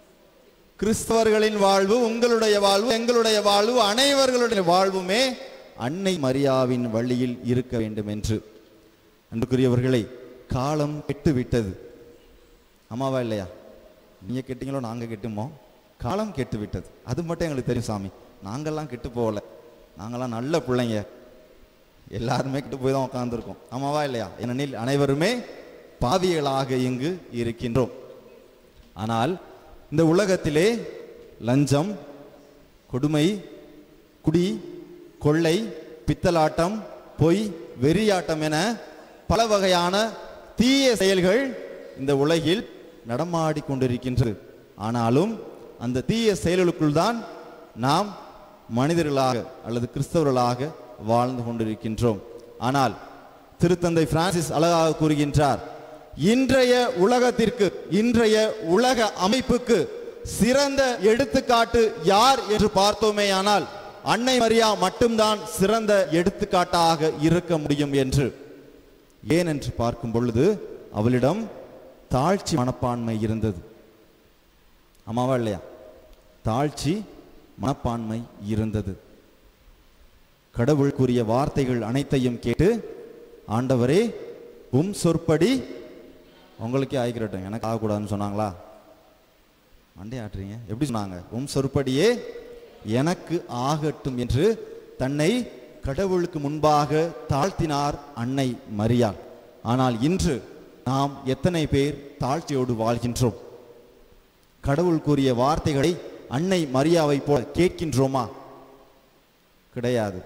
கிறிஸ்தவர்களின் வாழ்வு உங்களுடைய வாழ்வு எங்களுடைய வாழ்வு அனைவர்களுடைய வாழ்வுமே அன்னை மரியாவின் வழியில் இருக்க வேண்டும் என்று அன்புக்குரியவர்களை காலம் கெட்டு விட்டது ஆமாவா இல்லையா நீங்க கெட்டீங்களோ நாங்க கெட்டுமோ காலம் கெட்டு விட்டது அது மட்டும் எங்களுக்கு தெரியும் சாமி நாங்கெல்லாம் கெட்டு போகல நாங்கெல்லாம் நல்ல பிள்ளைங்க எல்லாருமே கெட்டு போய் தான் உட்காந்துருக்கோம் ஆமாவா இல்லையா ஏனெனில் அனைவருமே பாவிகளாக இங்கு இருக்கின்றோம் ஆனால் இந்த உலகத்திலே லஞ்சம் கொடுமை குடி கொள்ளை பித்தலாட்டம் பொய் வெறியாட்டம் என பல வகையான தீய செயல்கள் இந்த உலகில் நடமாடி கொண்டிருக்கின்றது ஆனாலும் அந்த தீய செயல்களுக்குள் தான் நாம் மனிதர்களாக அல்லது கிறிஸ்தவர்களாக வாழ்ந்து கொண்டிருக்கின்றோம் ஆனால் திருத்தந்தை பிரான்சிஸ் அழகாக கூறுகின்றார் இன்றைய உலகத்திற்கு இன்றைய உலக அமைப்புக்கு சிறந்த எடுத்துக்காட்டு யார் என்று பார்த்தோமேயானால் அன்னை மரியா மட்டும்தான் சிறந்த எடுத்துக்காட்டாக இருக்க முடியும் என்று ஏன் என்று பார்க்கும் பொழுது அவளிடம் தாழ்ச்சி மனப்பான்மை இருந்தது ஆமாவா இல்லையா தாழ்ச்சி மனப்பான்மை இருந்தது கடவுள் கூறிய வார்த்தைகள் அனைத்தையும் கேட்டு ஆண்டவரே உம் சொற்படி உங்களுக்கே ஆகிக்கிறட்டும் எனக்கு ஆகக்கூடாதுன்னு சொன்னாங்களா மண்டே ஆட்டுறீங்க எப்படி சொன்னாங்க உம் சொற்படியே எனக்கு ஆகட்டும் என்று தன்னை கடவுளுக்கு முன்பாக தாழ்த்தினார் அன்னை மரியாள் ஆனால் இன்று நாம் எத்தனை பேர் தாழ்ச்சியோடு வாழ்கின்றோம் கடவுள் கூறிய வார்த்தைகளை அன்னை மரியாவை போல கேட்கின்றோமா கிடையாது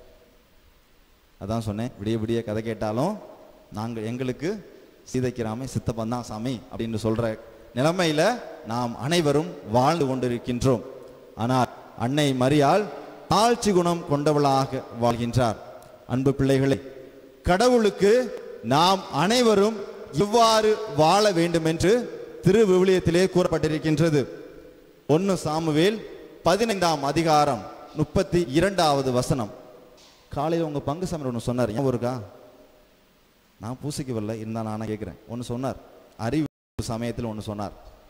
அதான் சொன்னேன் விடிய விடிய கதை கேட்டாலும் நாங்கள் எங்களுக்கு சீதைக்கிராமை சித்தப்பன் தான் சாமி அப்படின்னு சொல்ற நிலைமையில நாம் அனைவரும் வாழ்ந்து கொண்டிருக்கின்றோம் ஆனால் அன்னை மரியாள் தாழ்ச்சி குணம் கொண்டவளாக வாழ்கின்றார் அன்பு பிள்ளைகளே கடவுளுக்கு நாம் அனைவரும் இவ்வாறு வாழ வேண்டும் என்று திரு விவிலியத்திலே கூறப்பட்டிருக்கின்றது ஒன்னு சாமுவேல் பதினைந்தாம் அதிகாரம் முப்பத்தி இரண்டாவது வசனம் காலையில் உங்க பங்கு சாமி ஒன்று சொன்னார் ஞாபகம் இருக்கா நான் பூசைக்கு வரல இருந்தா நானே கேட்குறேன் ஒன்று சொன்னார் அறிவு சமயத்தில் ஒன்று சொன்னார்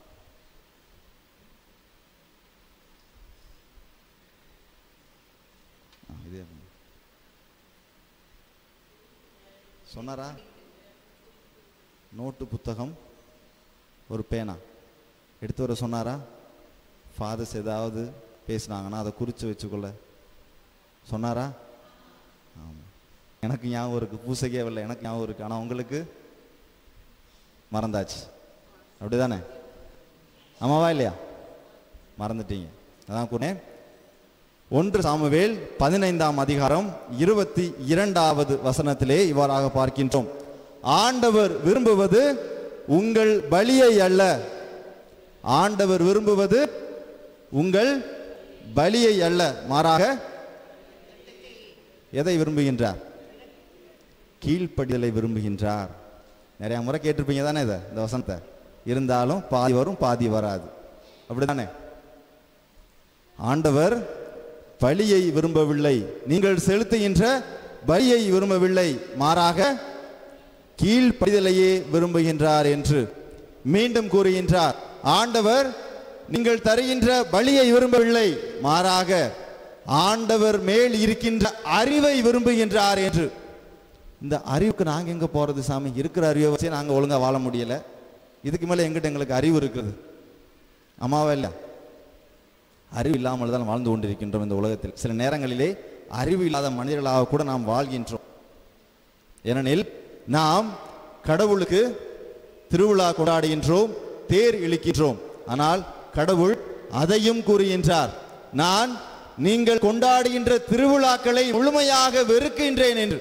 ஆ, இதே சொன்னாரா நோட்டு புத்தகம் ஒரு பேனா எடுத்து வர சொன்னாரா ஃபாதர்ஸ் ஏதாவது பேசுனாங்கன்னா அதை குறித்து வச்சுக்கொள்ள சொன்னாரா ஆமாம் எனக்கு ஞாபகம் இருக்கு பூசைக்கே வரல எனக்கு ஞாபகம் இருக்கு ஆனால் உங்களுக்கு மறந்தாச்சு அப்படிதானே ஆமாவா இல்லையா மறந்துட்டீங்க அதான் கூறேன் ஒன்று சாமுவேல் பதினைந்தாம் அதிகாரம் இருபத்தி இரண்டாவது வசனத்திலே இவ்வாறாக பார்க்கின்றோம் ஆண்டவர் விரும்புவது உங்கள் பலியை அல்ல ஆண்டவர் விரும்புவது உங்கள் பலியை அல்ல மாறாக எதை விரும்புகின்றார் கீழ்ப்படிதலை விரும்புகின்றார் நிறைய முறை கேட்டிருப்பீங்க தானே இதை இந்த வசனத்தை இருந்தாலும் பாதி வரும் பாதி வராது அப்படிதானே ஆண்டவர் பலியை விரும்பவில்லை நீங்கள் செலுத்துகின்ற பலியை விரும்பவில்லை மாறாக கீழ்ப்படிதலையே விரும்புகின்றார் என்று மீண்டும் கூறுகின்றார் ஆண்டவர் நீங்கள் தருகின்ற பலியை விரும்பவில்லை மாறாக ஆண்டவர் மேல் இருக்கின்ற அறிவை விரும்புகின்றார் என்று இந்த அறிவுக்கு நாங்க எங்க போறது சாமி இருக்கிற அறிவை வச்சு நாங்க ஒழுங்கா வாழ முடியல இதுக்கு மேல எங்கிட்ட எங்களுக்கு அறிவு இருக்குது ஆமாவா இல்ல அறிவு இல்லாமல் தான் வாழ்ந்து கொண்டிருக்கின்றோம் இந்த உலகத்தில் சில நேரங்களிலே அறிவு இல்லாத மனிதர்களாக கூட நாம் வாழ்கின்றோம் ஏனெனில் நாம் கடவுளுக்கு திருவிழா கொண்டாடுகின்றோம் தேர் இழுக்கின்றோம் ஆனால் கடவுள் அதையும் கூறுகின்றார் நான் நீங்கள் கொண்டாடுகின்ற திருவிழாக்களை முழுமையாக வெறுக்கின்றேன் என்று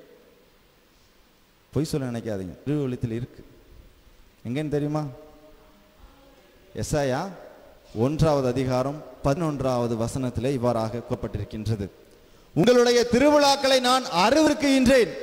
பொய் சொல்ல நினைக்காதீங்க திருவள்ளத்தில் இருக்கு எங்கன்னு தெரியுமா எஸ்ஐயா ஒன்றாவது அதிகாரம் பதினொன்றாவது வசனத்திலே இவ்வாறாக கூறப்பட்டிருக்கின்றது உங்களுடைய திருவிழாக்களை நான் அருவிருக்குகின்றேன்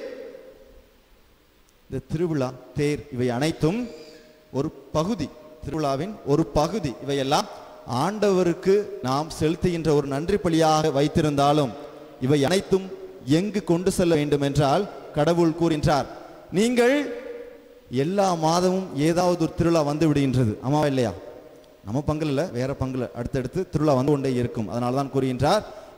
இந்த திருவிழா தேர் இவை அனைத்தும் ஒரு பகுதி திருவிழாவின் ஒரு பகுதி இவையெல்லாம் ஆண்டவருக்கு நாம் செலுத்துகின்ற ஒரு நன்றி பலியாக வைத்திருந்தாலும் இவை அனைத்தும் எங்கு கொண்டு செல்ல வேண்டும் என்றால் கடவுள் கூறுகின்றார் நீங்கள் எல்லா மாதமும் ஏதாவது ஒரு திருவிழா வந்து விடுகின்றது ஆமாவா இல்லையா நம்ம பங்குல இல்ல வேற பங்குல அடுத்தடுத்து திருவிழா வந்து கொண்டே இருக்கும் அதனால தான் கூறுகின்றார்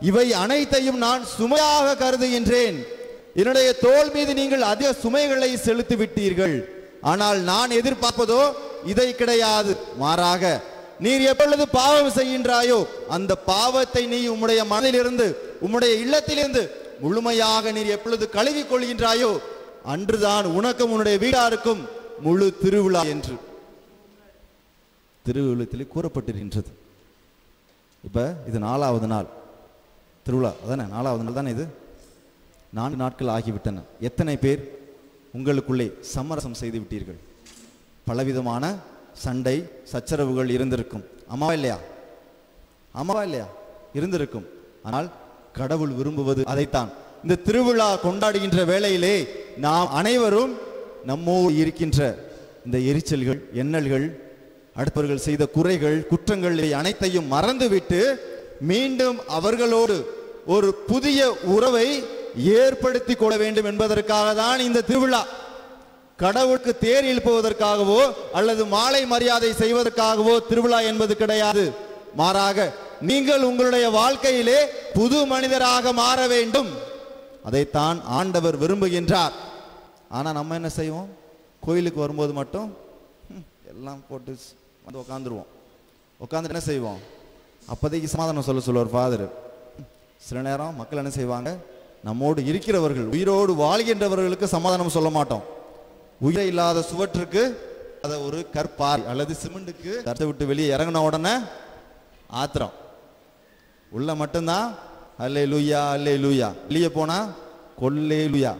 இவை அனைத்தையும் நான் சுமையாக கருதுகின்றேன் என்னுடைய தோள் மீது நீங்கள் அதிக சுமைகளை செலுத்தி விட்டீர்கள் ஆனால் நான் எதிர்பார்ப்பதோ இதை கிடையாது மாறாக நீர் எப்பொழுது பாவம் செய்கின்றாயோ அந்த பாவத்தை நீ உம்முடைய மனதிலிருந்து உம்முடைய இல்லத்திலிருந்து முழுமையாக நீர் எப்பொழுது கழுவிக் கொள்கின்றாயோ அன்றுதான் உனக்கும் உன்னுடைய வீடாருக்கும் முழு திருவிழா என்று திருவிழத்திலே கூறப்பட்டிருக்கின்றது இப்ப இது நாலாவது நாள் திருவிழா அதானே நாலாவது நாள் தானே இது நான்கு நாட்கள் ஆகிவிட்டன எத்தனை பேர் உங்களுக்குள்ளே சமரசம் செய்து விட்டீர்கள் பலவிதமான சண்டை சச்சரவுகள் இருந்திருக்கும் ஆமாவா இல்லையா ஆமாவா இல்லையா இருந்திருக்கும் ஆனால் கடவுள் விரும்புவது அதைத்தான் இந்த திருவிழா கொண்டாடுகின்ற வேளையிலே நாம் அனைவரும் நம்மோடு இருக்கின்ற இந்த எரிச்சல்கள் எண்ணல்கள் அடுத்தவர்கள் செய்த குறைகள் குற்றங்கள் இவை அனைத்தையும் மறந்துவிட்டு மீண்டும் அவர்களோடு ஒரு புதிய உறவை ஏற்படுத்தி கொள்ள வேண்டும் என்பதற்காக தான் இந்த திருவிழா கடவுளுக்கு தேர் இழுப்புவதற்காகவோ அல்லது மாலை மரியாதை செய்வதற்காகவோ திருவிழா என்பது கிடையாது மாறாக நீங்கள் உங்களுடைய வாழ்க்கையிலே புது மனிதராக மாற வேண்டும் அதைத்தான் ஆண்டவர் விரும்புகின்றார் ஆனா நம்ம என்ன செய்வோம் கோயிலுக்கு வரும்போது மட்டும் ஹம், எல்லாம் போட்டு ஸ்- வந்து உட்காந்துருவோம் உட்காந்து என்ன செய்வோம் அப்போதைக்கு சமாதானம் சொல்ல சொல்லுவார் ஃபாதர் சில நேரம் மக்கள் என்ன செய்வாங்க நம்மோடு இருக்கிறவர்கள் உயிரோடு வாழ்கின்றவர்களுக்கு சமாதானம் சொல்ல மாட்டோம் உயிரை இல்லாத சுவற்றுக்கு அதை ஒரு கற்பார் அல்லது சிமெண்ட்டுக்கு கருத்தை விட்டு வெளியே இறங்கின உடனே ஆத்திரம் உள்ள மட்டும்தான் அல்லே லூயா அல்லே லூயா வெளியே போனா கொல்லே லூயா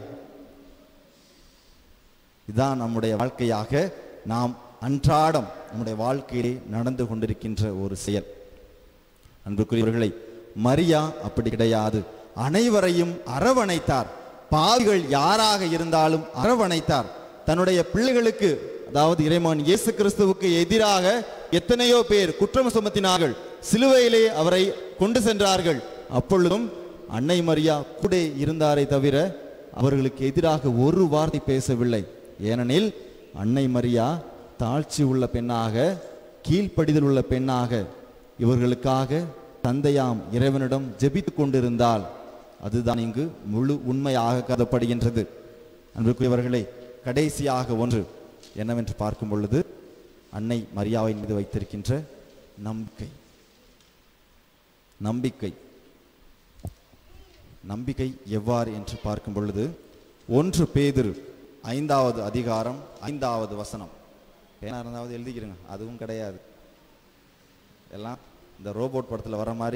இதான் நம்முடைய வாழ்க்கையாக நாம் அன்றாடம் நம்முடைய வாழ்க்கையிலே நடந்து கொண்டிருக்கின்ற ஒரு செயல் அன்புக்குரியவர்களை மரியா அப்படி கிடையாது அனைவரையும் அரவணைத்தார் பாவிகள் யாராக இருந்தாலும் அரவணைத்தார் தன்னுடைய பிள்ளைகளுக்கு அதாவது இறைமகன் இயேசு கிறிஸ்துவுக்கு எதிராக எத்தனையோ பேர் குற்றம் சுமத்தினார்கள் சிலுவையிலே அவரை கொண்டு சென்றார்கள் அப்பொழுதும் அன்னை மரியா கூட இருந்தாரே தவிர அவர்களுக்கு எதிராக ஒரு வார்த்தை பேசவில்லை ஏனெனில் அன்னை மரியா தாழ்ச்சி உள்ள பெண்ணாக கீழ்ப்படிதல் உள்ள பெண்ணாக இவர்களுக்காக தந்தையாம் இறைவனிடம் ஜெபித்துக் கொண்டிருந்தால் அதுதான் இங்கு முழு உண்மையாக கருதப்படுகின்றது அன்புக்குரியவர்களே கடைசியாக ஒன்று என்னவென்று பார்க்கும் பொழுது அன்னை மரியாவின் மீது வைத்திருக்கின்ற நம்பிக்கை நம்பிக்கை நம்பிக்கை எவ்வாறு என்று பார்க்கும் பொழுது ஒன்று பேதுரு ஐந்தாவது அதிகாரம் ஐந்தாவது வசனம் பேனா இருந்தாவது எழுதிக்கிறங்க அதுவும் கிடையாது எல்லாம் இந்த ரோபோட் படத்தில் வர மாதிரி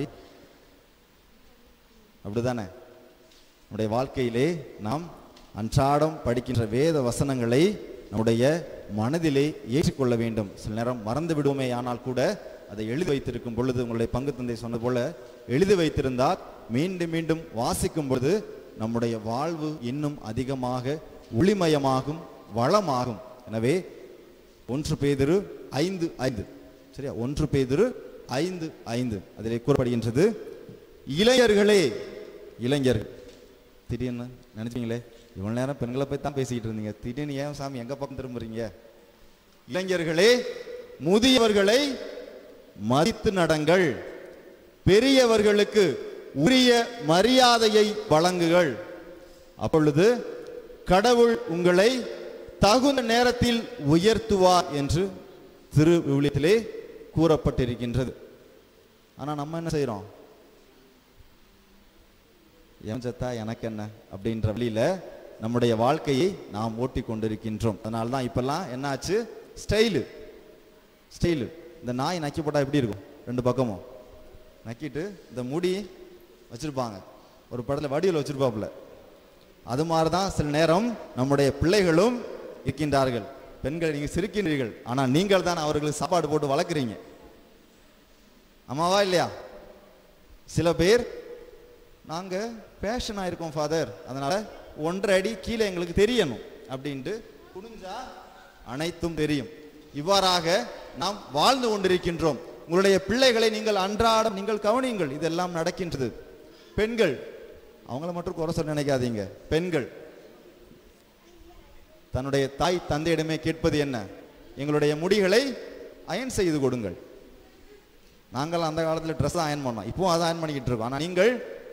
அப்படிதானே நம்முடைய வாழ்க்கையிலே நாம் அன்றாடம் படிக்கின்ற வேத வசனங்களை நம்முடைய மனதிலே ஏற்றிக்கொள்ள வேண்டும் சில நேரம் மறந்து விடுவோமே ஆனால் கூட அதை எழுதி வைத்திருக்கும் பொழுது உங்களுடைய பங்கு தந்தை சொன்னது போல எழுதி வைத்திருந்தால் மீண்டும் மீண்டும் வாசிக்கும் பொழுது நம்முடைய வாழ்வு இன்னும் அதிகமாக ஒளிமயமாகும் வளமாகும் எனவே ஒன்று பேதிரு ஐந்து ஐந்து சரியா ஒன்று பேதிரு ஐந்து ஐந்து அதிலே கூறப்படுகின்றது இளைஞர்களே இளைஞர்கள் திடீர்னு நினைச்சீங்களே இவ்வளவு நேரம் பெண்களை போய் தான் பேசிக்கிட்டு இருந்தீங்க திடீர்னு ஏன் சாமி எங்க பக்கம் திரும்புறீங்க இளைஞர்களே முதியவர்களை மதித்து நடங்கள் பெரியவர்களுக்கு உரிய மரியாதையை வழங்குகள் அப்பொழுது கடவுள் உங்களை தகுந்த நேரத்தில் உயர்த்துவார் என்று திரு விவிலியத்திலே கூறப்பட்டிருக்கின்றது ஆனா நம்ம என்ன செய்றோம் என் செத்தா எனக்கு என்ன அப்படின்ற வழியில நம்முடைய வாழ்க்கையை நாம் ஓட்டி கொண்டிருக்கின்றோம் அதனால தான் இப்பெல்லாம் என்னாச்சு ஸ்டைலு ஸ்டைலு இந்த நாய் நக்கி போட்டா எப்படி இருக்கும் ரெண்டு பக்கமும் நக்கிட்டு இந்த முடி வச்சிருப்பாங்க ஒரு படத்துல வடிவில் வச்சிருப்பாப்புல அது மாதிரி தான் சில நேரம் நம்முடைய பிள்ளைகளும் இருக்கின்றார்கள் பெண்கள் நீங்க சிரிக்கின்றீர்கள் ஆனா நீங்கள் தான் அவர்களுக்கு சாப்பாடு போட்டு வளர்க்குறீங்க ஆமாவா இல்லையா சில பேர் நாங்க பேஷன் ஆயிருக்கோம் ஃபாதர் அதனால ஒன்றரை அடி கீழே எங்களுக்கு தெரியணும் அப்படின்ட்டு குனிஞ்சா அனைத்தும் தெரியும் இவ்வாறாக நாம் வாழ்ந்து கொண்டிருக்கின்றோம் உங்களுடைய பிள்ளைகளை நீங்கள் அன்றாடம் நீங்கள் கவனியுங்கள் இதெல்லாம் நடக்கின்றது பெண்கள் அவங்கள மட்டும் குறை சொல்ல நினைக்காதீங்க பெண்கள் தன்னுடைய தாய் தந்தையிடமே கேட்பது என்ன எங்களுடைய முடிகளை அயன் செய்து கொடுங்கள் நாங்கள் அந்த காலத்தில் ட்ரெஸ் அயன் பண்ணோம் இப்போவும் அதை அயன் பண்ணிக்கிட்டு இருக்கோம் ஆனால் நீங்கள்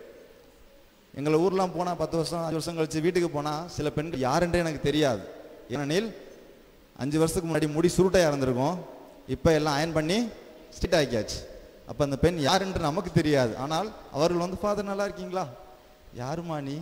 எங்களை ஊர்லாம் போனால் பத்து வருஷம் அஞ்சு வருஷம் கழிச்சு வீட்டுக்கு போனால் சில பெண்கள் யாருன்றே எனக்கு தெரியாது ஏனெனில் அஞ்சு வருஷத்துக்கு முன்னாடி முடி சுருட்டையாக இருந்திருக்கும் இப்போ எல்லாம் அயன் பண்ணி ஸ்ட்ரிட் ஆக்கியாச்சு அப்போ அந்த பெண் யாருன்று நமக்கு தெரியாது ஆனால் அவர்கள் வந்து ஃபாதர் நல்லா இருக்கீங்களா யாருமா நீ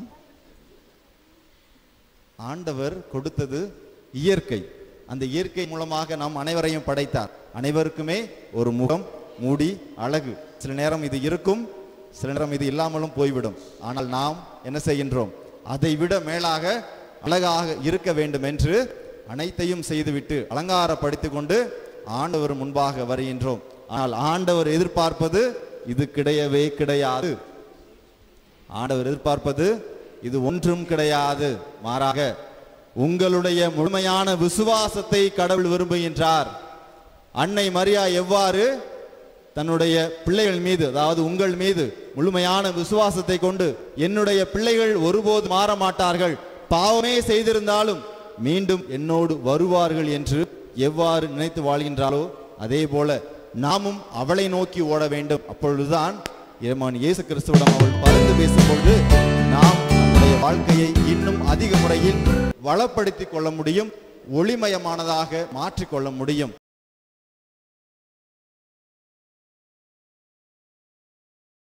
ஆண்டவர் கொடுத்தது இயற்கை அந்த இயற்கை மூலமாக நாம் அனைவரையும் படைத்தார் அனைவருக்குமே ஒரு முகம் மூடி அழகு சில நேரம் இது இருக்கும் சில நேரம் இது இல்லாமலும் போய்விடும் ஆனால் நாம் என்ன செய்கின்றோம் அதை விட மேலாக அழகாக இருக்க வேண்டும் என்று அனைத்தையும் செய்துவிட்டு அலங்காரப்படுத்திக் கொண்டு ஆண்டவர் முன்பாக வருகின்றோம் ஆனால் ஆண்டவர் எதிர்பார்ப்பது இது கிடையவே கிடையாது ஆண்டவர் எதிர்பார்ப்பது இது ஒன்றும் கிடையாது மாறாக உங்களுடைய முழுமையான விசுவாசத்தை கடவுள் விரும்புகின்றார் அன்னை மரியா எவ்வாறு தன்னுடைய பிள்ளைகள் மீது அதாவது உங்கள் மீது முழுமையான விசுவாசத்தை கொண்டு என்னுடைய பிள்ளைகள் ஒருபோது மாற மாட்டார்கள் பாவமே செய்திருந்தாலும் மீண்டும் என்னோடு வருவார்கள் என்று எவ்வாறு நினைத்து வாழ்கின்றாளோ அதே போல நாமும் அவளை நோக்கி ஓட வேண்டும் அப்பொழுதுதான் இறைமான் இயேசு கிறிஸ்துவிடம் அவள் பரிந்து பேசும்பொழுது நாம் நம்முடைய வாழ்க்கையை இன்னும் அதிக முறையில் வளப்படுத்திக் கொள்ள முடியும் ஒளிமயமானதாக மாற்றிக்கொள்ள முடியும்